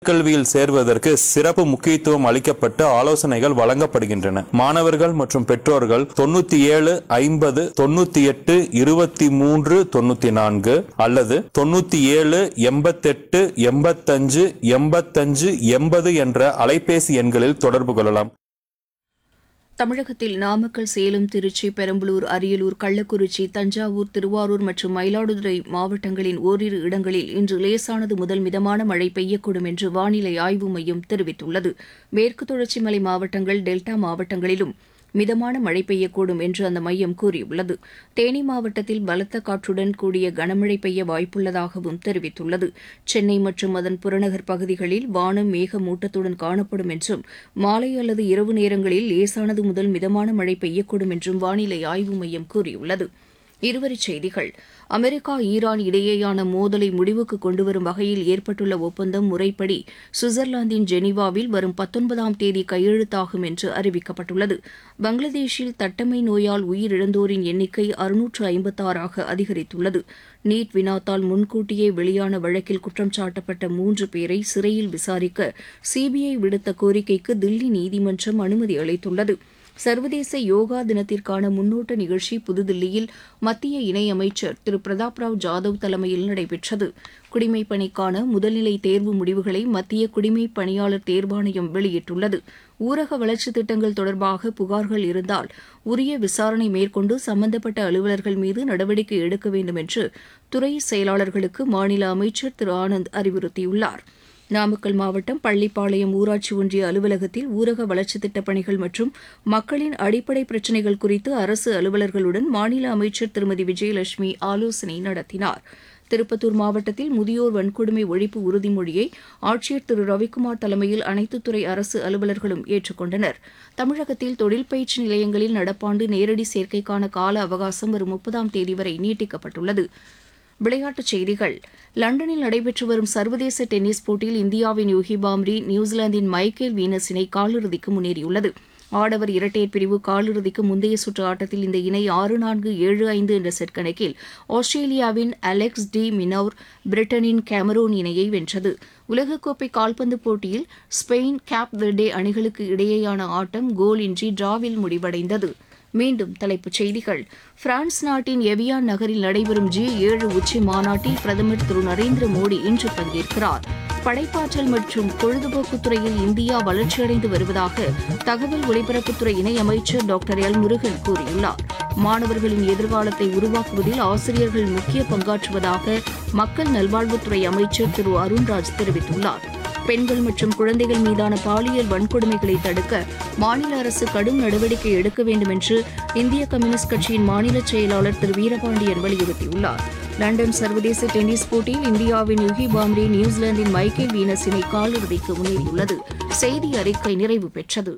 உயர்கல்வியில் சேர்வதற்கு சிறப்பு முக்கியத்துவம் அளிக்கப்பட்டு ஆலோசனைகள் வழங்கப்படுகின்றன மாணவர்கள் மற்றும் பெற்றோர்கள் தொண்ணூத்தி ஏழு ஐம்பது தொண்ணூத்தி எட்டு இருபத்தி மூன்று தொண்ணூத்தி நான்கு அல்லது தொண்ணூத்தி ஏழு எண்பத்தெட்டு எண்பத்தஞ்சு எண்பத்தஞ்சு எண்பது என்ற அலைபேசி எண்களில் தொடர்பு கொள்ளலாம் தமிழகத்தில் நாமக்கல் சேலம் திருச்சி பெரம்பலூர் அரியலூர் கள்ளக்குறிச்சி தஞ்சாவூர் திருவாரூர் மற்றும் மயிலாடுதுறை மாவட்டங்களின் ஓரிரு இடங்களில் இன்று லேசானது முதல் மிதமான மழை பெய்யக்கூடும் என்று வானிலை ஆய்வு மையம் தெரிவித்துள்ளது மேற்கு தொடர்ச்சி மலை மாவட்டங்கள் டெல்டா மாவட்டங்களிலும் மிதமான மழை பெய்யக்கூடும் என்று அந்த மையம் கூறியுள்ளது தேனி மாவட்டத்தில் பலத்த காற்றுடன் கூடிய கனமழை பெய்ய வாய்ப்புள்ளதாகவும் தெரிவித்துள்ளது சென்னை மற்றும் அதன் புறநகர் பகுதிகளில் வானம் மேகமூட்டத்துடன் காணப்படும் என்றும் மாலை அல்லது இரவு நேரங்களில் லேசானது முதல் மிதமான மழை பெய்யக்கூடும் என்றும் வானிலை ஆய்வு மையம் கூறியுள்ளது இருவரிச் செய்திகள் அமெரிக்கா ஈரான் இடையேயான மோதலை முடிவுக்கு கொண்டுவரும் வகையில் ஏற்பட்டுள்ள ஒப்பந்தம் முறைப்படி சுவிட்சர்லாந்தின் ஜெனீவாவில் வரும் பத்தொன்பதாம் தேதி கையெழுத்தாகும் என்று அறிவிக்கப்பட்டுள்ளது பங்களாதேஷில் தட்டம்மை நோயால் உயிரிழந்தோரின் எண்ணிக்கை அறுநூற்று ஐம்பத்தாறாக அதிகரித்துள்ளது நீட் வினாத்தால் முன்கூட்டியே வெளியான வழக்கில் குற்றம் சாட்டப்பட்ட மூன்று பேரை சிறையில் விசாரிக்க சிபிஐ விடுத்த கோரிக்கைக்கு தில்லி நீதிமன்றம் அனுமதி அளித்துள்ளது சர்வதேச யோகா தினத்திற்கான முன்னோட்ட நிகழ்ச்சி புதுதில்லியில் மத்திய இணையமைச்சர் திரு பிரதாப் ராவ் ஜாதவ் தலைமையில் நடைபெற்றது குடிமைப் பணிக்கான முதல்நிலை தேர்வு முடிவுகளை மத்திய குடிமைப் பணியாளர் தேர்வாணையம் வெளியிட்டுள்ளது ஊரக வளர்ச்சித் திட்டங்கள் தொடர்பாக புகார்கள் இருந்தால் உரிய விசாரணை மேற்கொண்டு சம்பந்தப்பட்ட அலுவலர்கள் மீது நடவடிக்கை எடுக்க வேண்டும் என்று துறை செயலாளர்களுக்கு மாநில அமைச்சர் திரு ஆனந்த் அறிவுறுத்தியுள்ளார் நாமக்கல் மாவட்டம் பள்ளிப்பாளையம் ஊராட்சி ஒன்றிய அலுவலகத்தில் ஊரக வளர்ச்சித் திட்டப் பணிகள் மற்றும் மக்களின் அடிப்படை பிரச்சினைகள் குறித்து அரசு அலுவலர்களுடன் மாநில அமைச்சர் திருமதி விஜயலட்சுமி ஆலோசனை நடத்தினார் திருப்பத்தூர் மாவட்டத்தில் முதியோர் வன்கொடுமை ஒழிப்பு உறுதிமொழியை ஆட்சியர் திரு ரவிக்குமார் தலைமையில் அனைத்து துறை அரசு அலுவலர்களும் ஏற்றுக்கொண்டனர் தமிழகத்தில் தொழில் பயிற்சி நிலையங்களில் நடப்பாண்டு நேரடி சேர்க்கைக்கான கால அவகாசம் வரும் முப்பதாம் தேதி வரை நீட்டிக்கப்பட்டுள்ளது விளையாட்டுச் செய்திகள் லண்டனில் நடைபெற்று வரும் சர்வதேச டென்னிஸ் போட்டியில் இந்தியாவின் யூகி பாம்ரி நியூசிலாந்தின் மைக்கேல் வீனஸ் இணை காலிறுதிக்கு முன்னேறியுள்ளது ஆடவர் இரட்டையர் பிரிவு காலிறுதிக்கு முந்தைய சுற்று ஆட்டத்தில் இந்த இணை ஆறு நான்கு ஏழு ஐந்து என்ற செட் கணக்கில் ஆஸ்திரேலியாவின் அலெக்ஸ் டி மினோர் பிரிட்டனின் கேமரூன் இணையை வென்றது உலகக்கோப்பை கால்பந்து போட்டியில் ஸ்பெயின் கேப் வெர்டே அணிகளுக்கு இடையேயான ஆட்டம் கோல் இன்றி டிராவில் முடிவடைந்தது மீண்டும் தலைப்புச் செய்திகள் பிரான்ஸ் நாட்டின் எவியான் நகரில் நடைபெறும் ஜி ஏழு உச்சி மாநாட்டில் பிரதமர் திரு நரேந்திர மோடி இன்று பங்கேற்கிறார் படைப்பாற்றல் மற்றும் பொழுதுபோக்குத் துறையில் இந்தியா வளர்ச்சியடைந்து வருவதாக தகவல் ஒலிபரப்புத்துறை இணையமைச்சர் டாக்டர் எல் முருகன் கூறியுள்ளார் மாணவர்களின் எதிர்காலத்தை உருவாக்குவதில் ஆசிரியர்கள் முக்கிய பங்காற்றுவதாக மக்கள் நல்வாழ்வுத்துறை அமைச்சர் திரு அருண்ராஜ் தெரிவித்துள்ளார் பெண்கள் மற்றும் குழந்தைகள் மீதான பாலியல் வன்கொடுமைகளை தடுக்க மாநில அரசு கடும் நடவடிக்கை எடுக்க வேண்டும் என்று இந்திய கம்யூனிஸ்ட் கட்சியின் மாநில செயலாளர் திரு வீரபாண்டியன் வலியுறுத்தியுள்ளார் லண்டன் சர்வதேச டென்னிஸ் போட்டியில் இந்தியாவின் யுகி பாம்ரே நியூசிலாந்தின் மைக்கேல் வீனஸ் இணை காலிறுதிக்கு முன்னேறியுள்ளது செய்தி அறிக்கை நிறைவு பெற்றது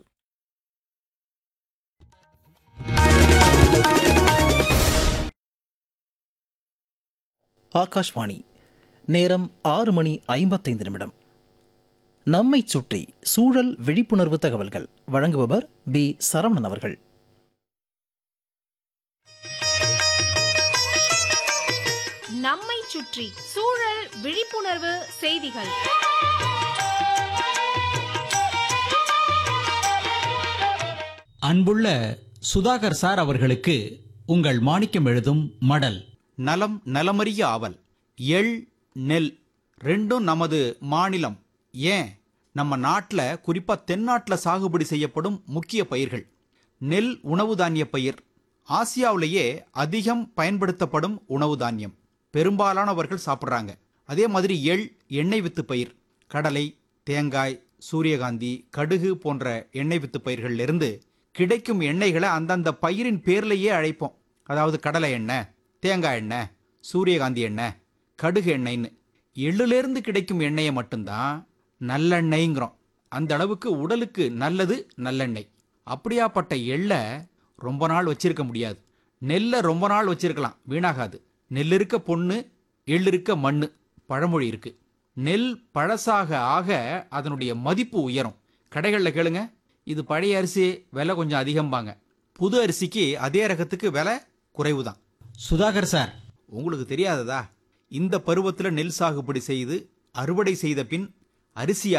ஆகாஷ்வாணி நேரம் ஆறு மணி ஐம்பத்தைந்து நிமிடம் நம்மைச் சுற்றி சூழல் விழிப்புணர்வு தகவல்கள் வழங்குபவர் பி சரவணன் அவர்கள் நம்மை சுற்றி சூழல் விழிப்புணர்வு செய்திகள் அன்புள்ள சுதாகர் சார் அவர்களுக்கு உங்கள் மாணிக்கம் எழுதும் மடல் நலம் நலமறிய ஆவல் எள் நெல் ரெண்டும் நமது மாநிலம் ஏன் நம்ம நாட்டில் குறிப்பாக தென்னாட்டில் சாகுபடி செய்யப்படும் முக்கிய பயிர்கள் நெல் உணவு தானிய பயிர் ஆசியாவிலேயே அதிகம் பயன்படுத்தப்படும் உணவு தானியம் பெரும்பாலானவர்கள் சாப்பிட்றாங்க அதே மாதிரி எள் எண்ணெய் வித்து பயிர் கடலை தேங்காய் சூரியகாந்தி கடுகு போன்ற எண்ணெய் வித்து பயிர்களிலிருந்து கிடைக்கும் எண்ணெய்களை அந்தந்த பயிரின் பேர்லேயே அழைப்போம் அதாவது கடலை எண்ணெய் தேங்காய் எண்ணெய் சூரியகாந்தி எண்ணெய் கடுகு எண்ணெய்ன்னு எள்ளுலேருந்து கிடைக்கும் எண்ணெயை மட்டும்தான் நல்லெண்ணெய்ங்கிறோம் அந்த அளவுக்கு உடலுக்கு நல்லது நல்லெண்ணெய் அப்படியாப்பட்ட எள்ளை ரொம்ப நாள் வச்சிருக்க முடியாது நெல்லை ரொம்ப நாள் வச்சிருக்கலாம் வீணாகாது நெல் இருக்க பொண்ணு எள் இருக்க மண்ணு பழமொழி இருக்கு நெல் பழசாக ஆக அதனுடைய மதிப்பு உயரும் கடைகளில் கேளுங்க இது பழைய அரிசி விலை கொஞ்சம் அதிகம்பாங்க புது அரிசிக்கு அதே ரகத்துக்கு விலை குறைவு தான் சுதாகர் சார் உங்களுக்கு தெரியாததா இந்த பருவத்தில் நெல் சாகுபடி செய்து அறுவடை செய்த பின் அரிசியை